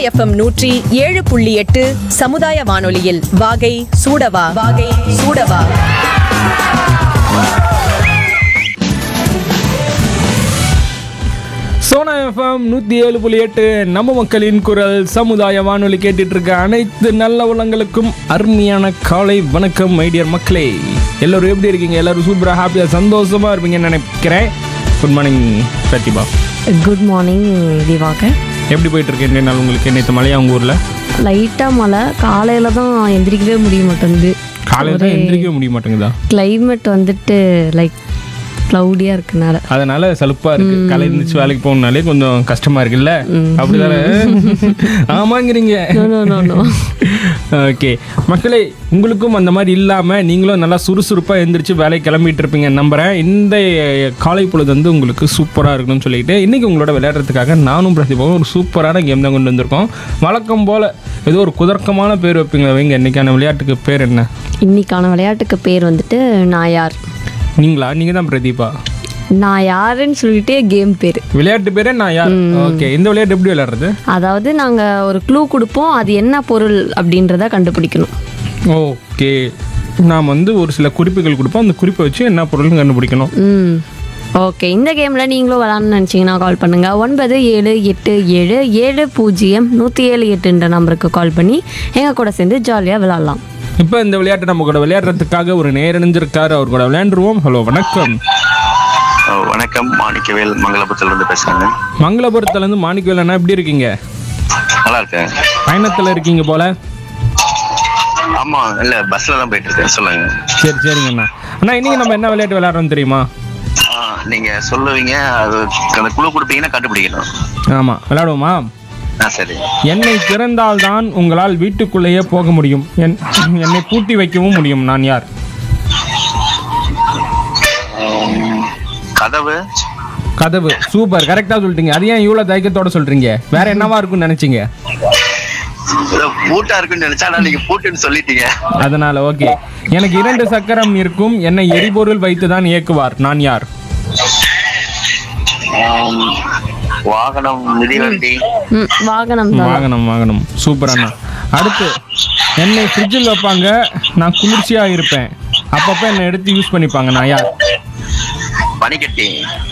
FM நூற்றி ஏழு புள்ளி எட்டு சமுதாய வானொலியில் வாகை சூடவா வாகை சூடவா சோனா எஃப்எம் நூற்றி ஏழு புள்ளி எட்டு நம்ம மக்களின் குரல் சமுதாய வானொலி கேட்டுட்டு இருக்க அனைத்து நல்ல உள்ளங்களுக்கும் அருமையான காலை வணக்கம் மைடியர் மக்களே எல்லோரும் எப்படி இருக்கீங்க எல்லாரும் சூப்பராக ஹாப்பியாக சந்தோஷமாக இருப்பீங்கன்னு நினைக்கிறேன் good morning Prathiba good morning Diwakar எப்படி போயிட்டு இருக்கு இன்றைய நாள் உங்களுக்கு நேற்று மழையா உங்கள் ஊரில் லைட்டாக மழை காலையில் தான் எந்திரிக்கவே முடிய மாட்டேங்குது காலையில் தான் எந்திரிக்கவே முடிய மாட்டேங்குதா climate வந்துட்டு லைக் க்ளவுடியாக இருக்கனால அதனால சலுப்பாக இருக்கு காலை இருந்துச்சு வேலைக்கு போகணுனாலே கொஞ்சம் கஷ்டமா இருக்குல்ல அப்படிதானே ஆமாங்கிறீங்க no no no no okay மக்களே உங்களுக்கும் அந்த மாதிரி இல்லாமல் நீங்களும் நல்லா சுறுசுறுப்பாக எந்திரிச்சு வேலைக்கு கிளம்பிட்டு இருப்பீங்க நம்புகிறேன் இந்த காலை பொழுது வந்து உங்களுக்கு சூப்பராக இருக்கணும்னு சொல்லிட்டு இன்றைக்கி உங்களோட விளையாடுறதுக்காக நானும் பிரதிபாவும் ஒரு சூப்பரான கேம் தான் கொண்டு வந்திருக்கோம் வழக்கம் போல் ஏதோ ஒரு குதர்க்கமான பேர் வைப்பீங்க வைங்க இன்றைக்கான விளையாட்டுக்கு பேர் என்ன இன்னைக்கான விளையாட்டுக்கு பேர் வந்துட்டு நான் யார் நீங்களா நீங்கள் தான் பிரதீபா நான் யாருன்னு சொல்லிட்டு கேம் பேர் விளையாட்டு பேரே நான் யார் ஓகே இந்த விளையாட்டு எப்படி விளையாடுறது அதாவது நாங்கள் ஒரு க்ளூ கொடுப்போம் அது என்ன பொருள் அப்படின்றத கண்டுபிடிக்கணும் ஓகே நாம் வந்து ஒரு சில குறிப்புகள் கொடுப்போம் அந்த குறிப்பை வச்சு என்ன பொருள்னு கண்டுபிடிக்கணும் ம் ஓகே இந்த கேமில் நீங்களும் விளாட்ணும்னு நினச்சிங்கன்னா கால் பண்ணுங்கள் ஒன்பது ஏழு எட்டு ஏழு ஏழு பூஜ்ஜியம் நூற்றி ஏழு எட்டுன்ற நம்பருக்கு கால் பண்ணி எங்கள் கூட சேர்ந்து ஜாலியாக விளாட்லாம் இப்போ இந்த விளையாட்டை நம்ம கூட விளையாடுறதுக்காக ஒரு நேரணிஞ்சிருக்காரு அவர் கூட விளையாண்டுருவோம் ஹலோ வணக்கம் ஓ, வணக்கம் மாணிக்கவேல் மங்களபுரத்துல இருந்து பேசுறேங்க மங்களபுரத்துலேருந்து மாணிக்கவேல் அண்ணா எப்படி இருக்கீங்க நல்லா இருக்கேன் பயணத்தில் இருக்கீங்க போல ஆமா இல்ல பஸ்ல தான் போயிட்டு இருக்கேன் சொல்லுங்க சரி சரிங்க அண்ணா அண்ணா இன்னைக்கு நம்ம என்ன விளையாட்டு விளையாடுறோம் தெரியுமா ஆ, நீங்க சொல்லுவீங்க அது அந்த குழு கொடுப்பீங்கன்னா கண்டுபிடிக்கணும் ஆமாம் விளையாடுவோமா ஆ சரி என்னை திறந்தால்தான் உங்களால் வீட்டுக்குள்ளேயே போக முடியும் என் என்னை பூட்டி வைக்கவும் முடியும் நான் யார் உம், கதவு கதவு சூப்பர் கரெக்டாக சொல்லிட்டீங்க அது ஏன் இவ்வளோ தயக்கத்தோட சொல்கிறீங்க வேற என்னவா இருக்கும்னு நினச்சிங்க ஏதோ பூட்டா இருக்குன்னு நினைச்சா ஆனா நீங்க பூட்டுன்னு சொல்லிட்டீங்க அதனால ஓகே எனக்கு இரண்டு சக்கரம் இருக்கும் என்னை எரிபொருள் வைத்து தான் இயக்குவார் நான் யார் உம், வாகனம் மிதிவண்டி ம் வாகனம் தான் வாகனம் வாகனம் சூப்பர் அண்ணா அடுத்து என்னை ஃப்ரிட்ஜில் வைப்பாங்க நான் குளிர்ச்சியாக இருப்பேன் அப்பப்போ என்னை எடுத்து யூஸ் பண்ணிப்பாங்க நான் யார் பனிக்கட்டி